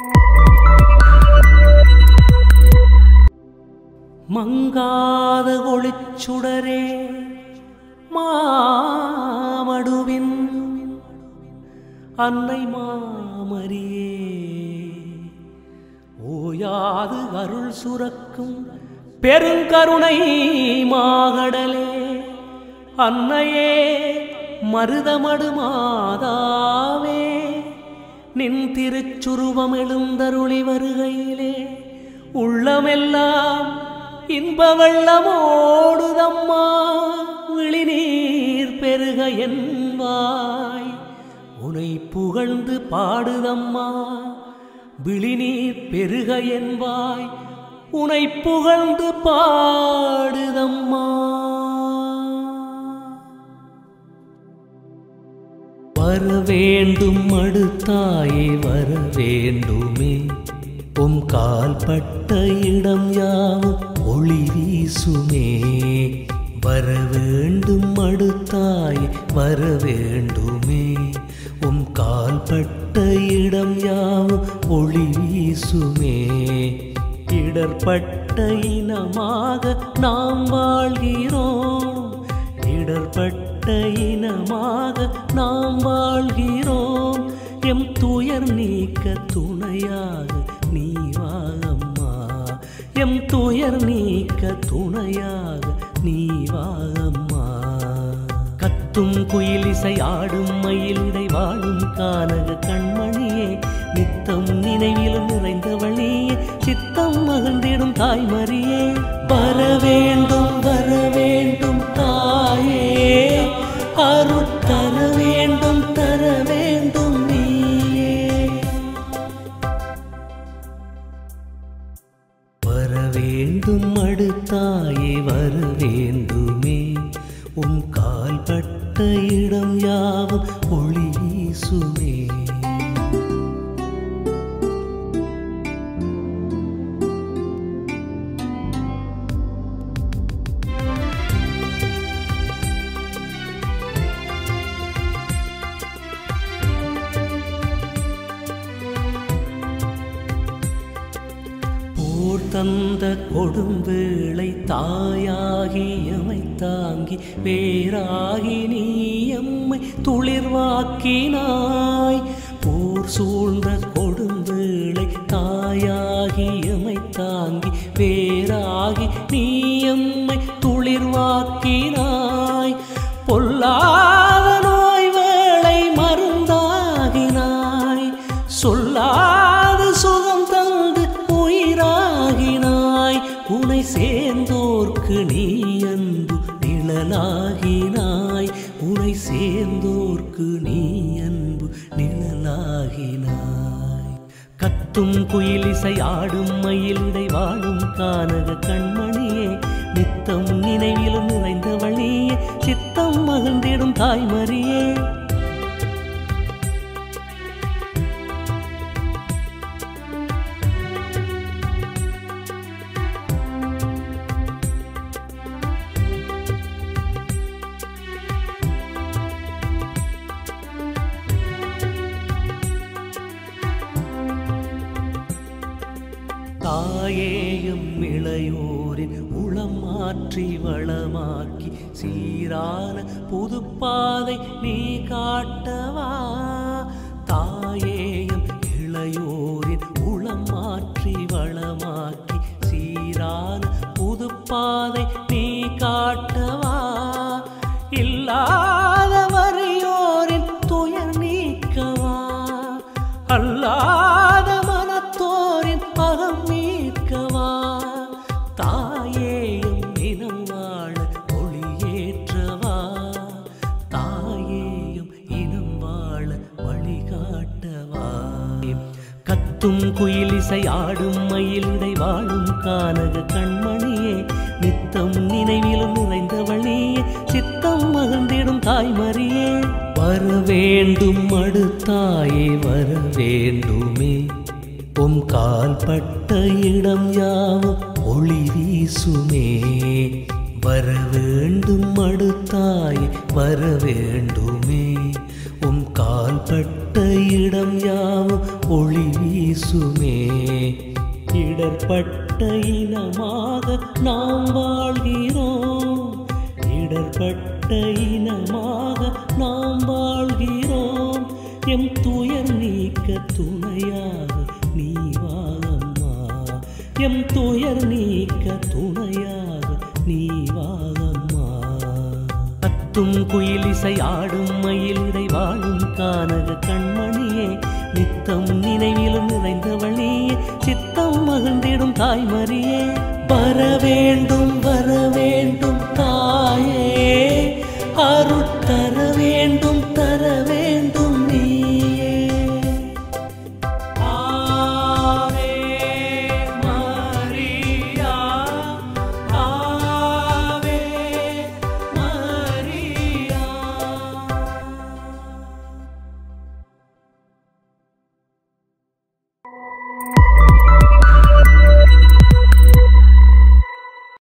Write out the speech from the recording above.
மங்காத ஒளிச்சுடரே மாமடுவின் அன்னை மாமரியே ஓயாது அருள் சுரக்கும் பெருங்கருணை மாகடலே அன்னையே மருதமடு மாதாவே நின் திருச்சுருவம் எழுந்தருளி வருகையிலே உள்ளமெல்லாம் இன்ப வெள்ளமோடுதம்மா விழிநீர் பெருக என்பாய் உனை புகழ்ந்து பாடுதம்மா விழிநீர் பெருக என்பாய் உனை புகழ்ந்து பாடுதம்மா வர வேண்டும் அடுத்தாயே வர வேண்டுமே உம் கால்பட்ட இடம் யாவும் ஒளி வீசுமே வர வேண்டும் அடுத்தாயே வர வேண்டுமே உம் கால்பட்ட இடம் யாவும் ஒளி வீசுமே இடர்பட்ட இனமாக நாம் வாழ்கிறோம் இடர்பட்ட இனமாக நாம் வாழ்கிறோம் எம் துயர் நீக்க துணையாக நீ வாகம்மா எம் துயர் நீக்க துணையாக நீ வாகம்மா கத்தும் குயிலிசை ஆடும் மயிலுடை வாழும் கானக கண்மணியே நித்தம் நினைவிலும் நிறைந்தவழியே சித்தம் மகிழ்ந்திடும் தாய்மரியே வர வேண்டும் வர வேண்டும் தாயே அருள் தர வேண்டும் தர வேண்டும் நீயே வர வேண்டும் அடுத்தாயே வர வேண்டுமே உன் கால்பட்ட இடம் யாவும் ஒளி வீசுமே போர் தந்த கொடும்பேளை தாயாகி எமை தாங்கி வேறாகி நீ எம்மை துளிர்வாக்கினாய் போர் சூழ்ந்த கொடும்பேளை தாயாகி எமை தாங்கி வேறாகி நீ எம்மை துளிர்வாக்கினாய் பொல்லாத நோய் வேளை மருந்தாகினாய் சொல்லாது சுகம் தந்து உயிராகினாய் உனை சேர்ந்தோர்க்கு நீ அன்பு நிழலாகினாய் உனை சேர்ந்தோர்க்கு நீ அன்பு நிழலாகினாய் கத்தும் குயிலிசை ஆடும் மயிலுடை வாழும் கானக கண்மணியே நித்தம் நினைவிலும் நிறைந்தவழியே சித்தம் மகிழ்ந்திடும் தாய்மரியே தாயேயும் இளையோரின் உளம் மாற்றி வளமாக்கி சீரான புதுப்பாதை நீ காட்டவா தாயேயும் இளையோரின் உளம் மாற்றி வளமாக்கி சீரான புதுப்பாதை நீ காட்டவா இல்லாத வறியோரின் துயர் நீக்கவா அல்லாத மனத்தோரின் அகம் மீட்கவா தாயேயும் இனம் வாழ ஒளியேற்றவா தாயேயும் இனம் வாழ வழிகாட்டவா கத்தும் குயிலிசை ஆடும் மயிலுடை வாழும் கானக கண்மணியே நித்தம் நினைவிலும் நிறைந்தவழியே சித்தம் மகிழ்ந்திடும் தாய்மரியே வர வேண்டும் அடுத்தாயே வர வேண்டுமே உம் கால்பட்ட இடம் யாவும் ஒளி வீசுமே வர வேண்டும் அடுத்தாய் வர வேண்டுமே உம் கால் கால்பட்ட இடம் யாவும் ஒளி வீசுமே இடர்பட்ட இனமாக நாம் வாழ்கிறோம் இடர்பட்ட இனமாக நாம் வாழ்கிறோம் எம் துயர் நீக்க துணையாக நீ வாழம்மா எம் துயர் நீக்க துணையாக நீ வாழம்மா கத்தும் குயிலிசை ஆடும் மயிலிடை வாழும் கானக கண்மணியே நித்தம் நினைவிலும் நிறைந்தவள் நீயே சித்தம் மகிழ்ந்திடும் தாய்மரியே வர வேண்டும் வர வேண்டும் தாயே அருள்